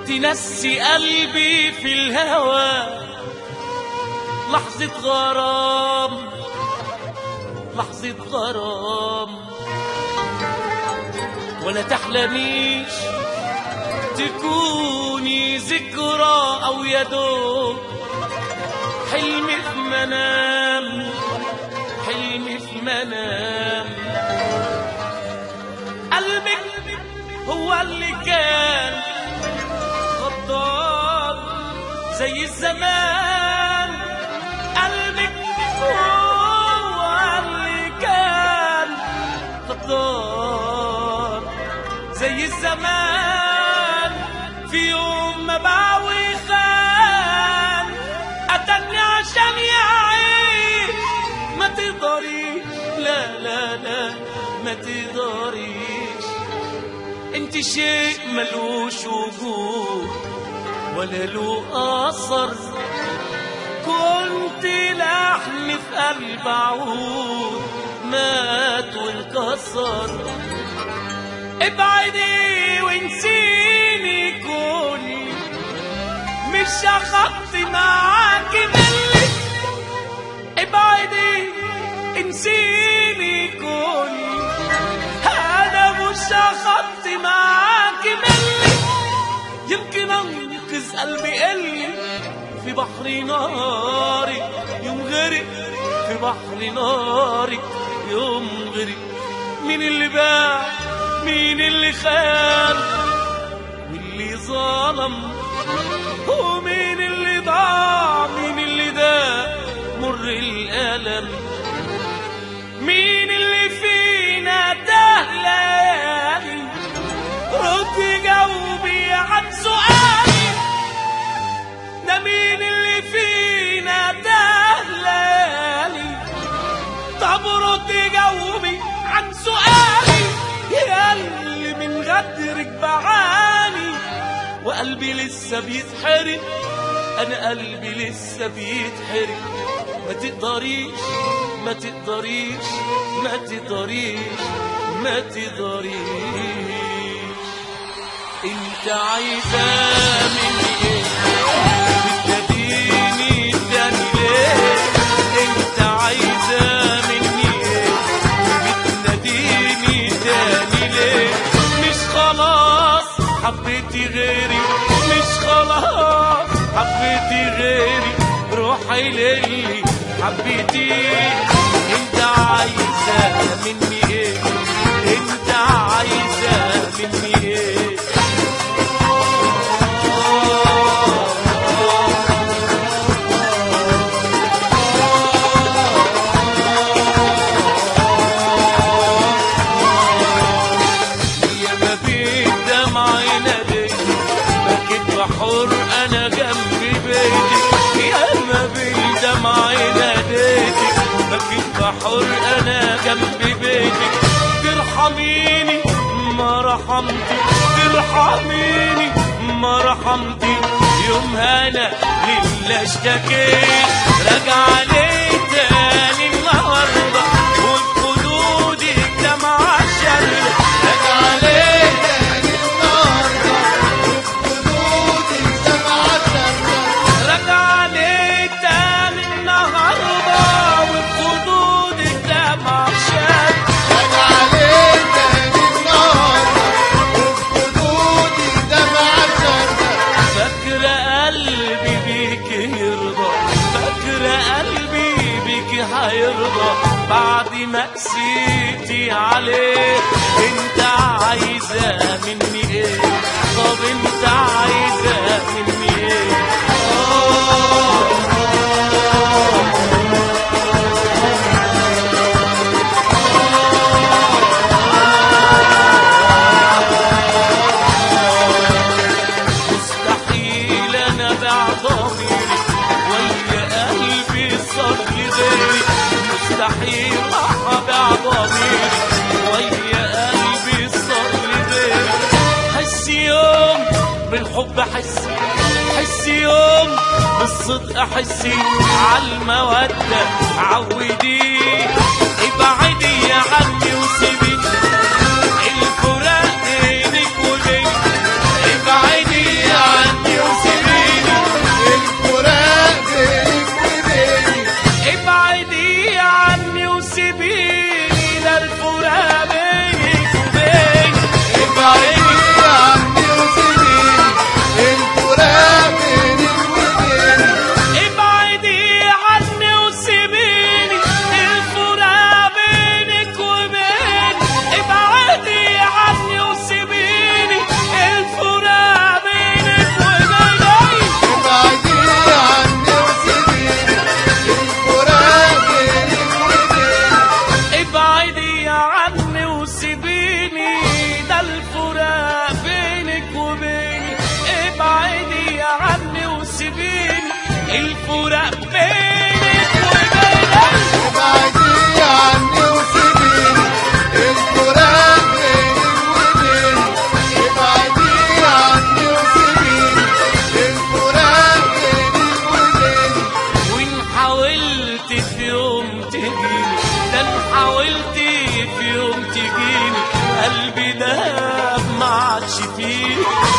تنسي قلبي في الهوى لحظة غرام لحظة غرام ولا تحلميش تكوني ذكرى أو يدوب حلم في منام حلم في منام قلبك هو اللي كان غدار زي الزمان قلبك هو اللي كان غدار زي الزمان في يوم ما باوي خان أتني عشان يعيش ما تقدريش لا لا لا ما تقدريش انت شيء ملوش وجود ولا له اثر كنت لحن في قلب عود مات وانكسر ابعدي وانسيني كوني مش اخدت معاكي ملي ابعدي انسيني كوني انا مش اخدت معاكي ملي يمكن انقذ قلبي اللي في بحر ناري يوم غرق في بحر ناري يوم غرق مين اللي باع مين اللي خان واللي ظلم ومين اللي ضاع مين اللي ده مر الألم مين اللي فينا ده ليالي رد جاوبي عن سؤالي ده مين اللي فينا ده ليالي طب رد جاوبي عن سؤالي يا اللي من غدرك بعاني وقلبي لسه بيتحرق انا قلبي لسه بيتحرق ما تقدريش ما تقدريش ما تقدريش ما تقدريش انت عايزة مني ايه بتناديني تاني ليه انت عايزة مني ايه بتناديني تاني ليه مش خلاص حبيتي غيري مش خلاص حبيتي غيري روحي للي حبيتي انت عايزة مني ايه انت عايزة مني ايه يا ما بين دمعي ناديك بكيت بحر انا جنبي بيتك يا ما بين دمعي ناديتك بكيت بحر انا جنبي بيتك ترحميني ما رحمتي ترحميني ما رحمتي يومها انا لله اشتكيت راجع ليه تاني النهارده وبخدودي الدمعة شلة راجع ليه تاني راجع ليه تاني النهارده وبخدودي الدمعة شلة فاكرة قلبي بيك يرضى فاكرة قلبي بيك هيرضى بعد ما قسيتي عليه انت عايزة مني ايه طب انت عايزة مني ايه مستحيل انا بعضميري ويا قلبي صار غيري مستحيل ابع ضميري ويا قلبي صار غيري حس يوم بالحب حسي حس يوم بالصدق حسي عالمودة عودي ابعدي عني وسيبي الفراق بينك وبين ابعدي عني الفراق بينك وبيني ابعدي عني وسيبيني الفراق بيني وبيني ابعدي عني وسيبيني الفراق بيني وبيني وإن حاولت في يوم تجيني ده إن حاولت في يوم تجيني قلبي ده ما عادش فيه